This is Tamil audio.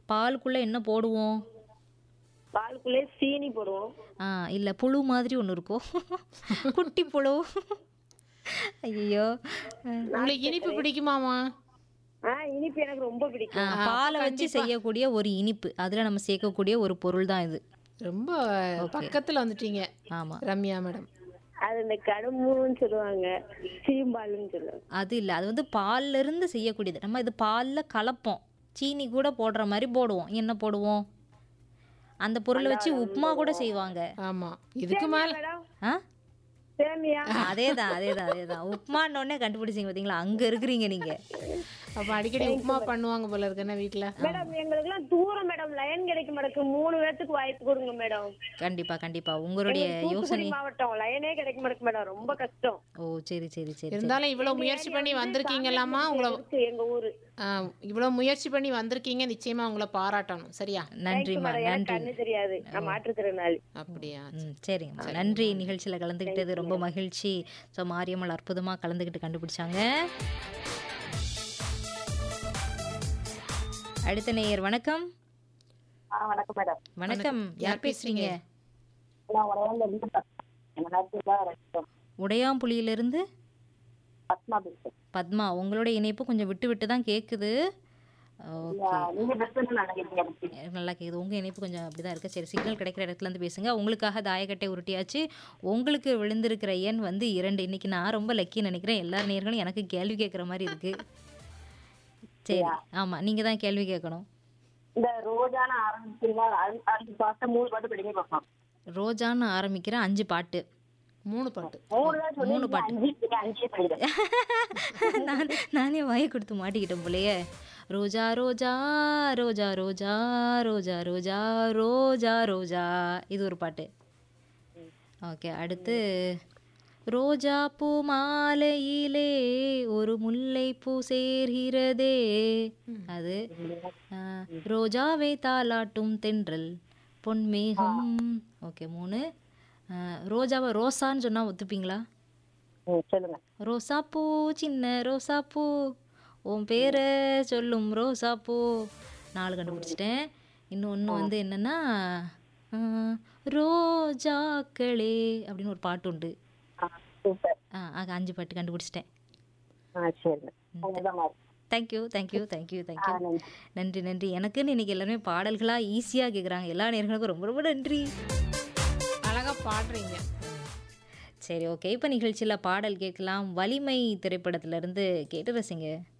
பாலுக்குள்ள என்ன போடுவோம் பாலுக்குள்ளே சீனி போடுவோம் ஆ இல்லை புழு மாதிரி ஒன்று இருக்கும் குட்டி புழு ஐயோ உங்களுக்கு இனிப்பு பிடிக்குமாமா ஆ இனிப்பு எனக்கு ரொம்ப பிடிக்கும் பாலை வச்சு செய்யக்கூடிய ஒரு இனிப்பு அதில் நம்ம சேர்க்கக்கூடிய ஒரு பொருள் தான் இது ரொம்ப பக்கத்துல வந்துட்டீங்க ஆமாம் ரம்யா மேடம் அது இந்த கடும்புன்னு சொல்லுவாங்க சீம்பாலுன்னு சொல்லுவாங்க அது இல்லை அது வந்து பால்ல இருந்து செய்யக்கூடியது நம்ம இது பாலில் கலப்போம் சீனி கூட போடுற மாதிரி போடுவோம் என்ன போடுவோம் அந்த பொருளை வச்சு உப்புமா கூட செய்வாங்க ஆமா இதுக்கு மேல மேடம் ஆ சேமியா அதே தான் அதே தான் அதே தான் உப்புமான்னொடனே கண்டுபிடிச்சிங்க பார்த்தீங்களா அங்கே இருக்கிறீங்க நீங்கள் அப்ப அடிக்கடி உப்புமா பண்ணுவாங்க போல இருக்கு என்ன வீட்டுல மேடம் எங்களுக்கு எல்லாம் தூரம் மேடம் லைன் கிடைக்க மாட்டேங்குது மூணு பேர்த்துக்கு வாய்ப்பு கொடுங்க மேடம் கண்டிப்பாக கண்டிப்பாக உங்களுடைய யோசனை தூத்துக்குடி மாவட்டம் லைனே கிடைக்க மாட்டேங்குது மேடம் ரொம்ப கஷ்டம் ஓ சரி சரி சரி சரி இருந்தாலும் இவ்வளவு முயற்சி பண்ணி வந்திருக்கீங்களாமா உங்களை இருக்கு எங்க ஊரு ஆ, இவ்வளவு முயற்சி பண்ணி வந்திருக்கீங்க நிச்சயமா உங்களை பாராட்டணும் சரியா நன்றிம்மா மேடம் எனக்கு நன்றி கண்ணு தெரியாது நான் மாற்றுத்திறனாளி அப்படியா ம் சரிங்க நன்றி நிகழ்ச்சியில் கலந்துக்கிட்டது ரொம்ப மகிழ்ச்சி ஸோ மாரியம்மாள் அற்புதமாக கலந்துக்கிட்டு கண்டுபிடிச்சாங்க அடுத்த நேயர் வணக்கம் வணக்கம் மேடம் வணக்கம் யார் பேசுறீங்க நான் உடனே இருந்து எனக்கு உடையாம்புலியிலிருந்து பத்மா பேசுறேன் பத்மா உங்களோட இணைப்பு கொஞ்சம் விட்டு விட்டு தான் கேட்குது ஓகே நீங்க பெஸ்ட் நினைக்கிறீங்க நல்லா கேட்குது உங்கள் இணைப்பு கொஞ்சம் அப்படி தான் இருக்குது சரி சிக்னல் கிடைக்கிற இடத்துல இருந்து பேசுங்க உங்களுக்காக தாயக்கட்டை உருட்டியாச்சு உங்களுக்கு விழுந்திருக்கிற எண் வந்து இரண்டு இன்னைக்கு நான் ரொம்ப லக்கின்னு நினைக்கிறேன் எல்லா நேர்களும் எனக்கு கேள்வி கேட்குற மாதிரி இருக்குது சரி ஆமாம் நீங்கள் தான் கேள்வி கேட்கணும் இந்த ரோஜான ஆரம்பிச்சீங்களா அஞ்சு பாட்டு மூணு பாட்டு படிக்க பார்ப்போம் ரோஜான்னு ஆரம்பிக்கிற அஞ்சு பாட்டு மூணு பாட்டு மூணு தான் சொல்லி மூணு பாட்டு அஞ்சு நீங்க அஞ்சே படிக்கிறேன் நான் நானே வாயை கொடுத்து மாட்டிக்கிட்டேன் போலயே ரோஜா ரோஜா ரோஜா ரோஜா ரோஜா ரோஜா ரோஜா ரோஜா இது ஒரு பாட்டு ஓகே அடுத்து ரோஜா பூ மாலையிலே ஒரு முல்லை பூ சேர்கிறதே அது ஆ, ரோஜாவை தாலாட்டும் தென்றல் பொன்மேகம் ஓகே மூணு ஆ, ரோஜாவை ரோசான்னு சொன்னா ஒத்துப்பீங்களா ம், சொல்லுங்க ரோசாப்பூ சின்ன ரோசாப்பூ உன் பேரை சொல்லும் ரோசாப்பூ நாலு கண்டுபிடிச்சிட்டேன் இன்னொன்று வந்து என்னன்னா ஆஹ், ரோஜாக்களே அப்படின்னு ஒரு பாட்டு உண்டு சூப்பர் ஆ ஆக அஞ்சு பாட்டு கண்டுபிடிச்சிட்டேன் ஆ சரிங்க உங்கதான் மாதிரி தேங்க்யூ தேங்க்யூ தேங்க்யூ தேங்க்யூ நன்றி நன்றி எனக்குன்னு இன்னைக்கு எல்லாருமே பாடல்களாக ஈஸியாக கேட்குறாங்க எல்லா நேர்களுக்கும் ரொம்ப ரொம்ப நன்றி அழகா பாடுறீங்க சரி ஓகே இப்போ நிகழ்ச்சியில் பாடல் கேட்கலாம் வலிமை திரைப்படத்திலிருந்து கேட்டு ரசிங்க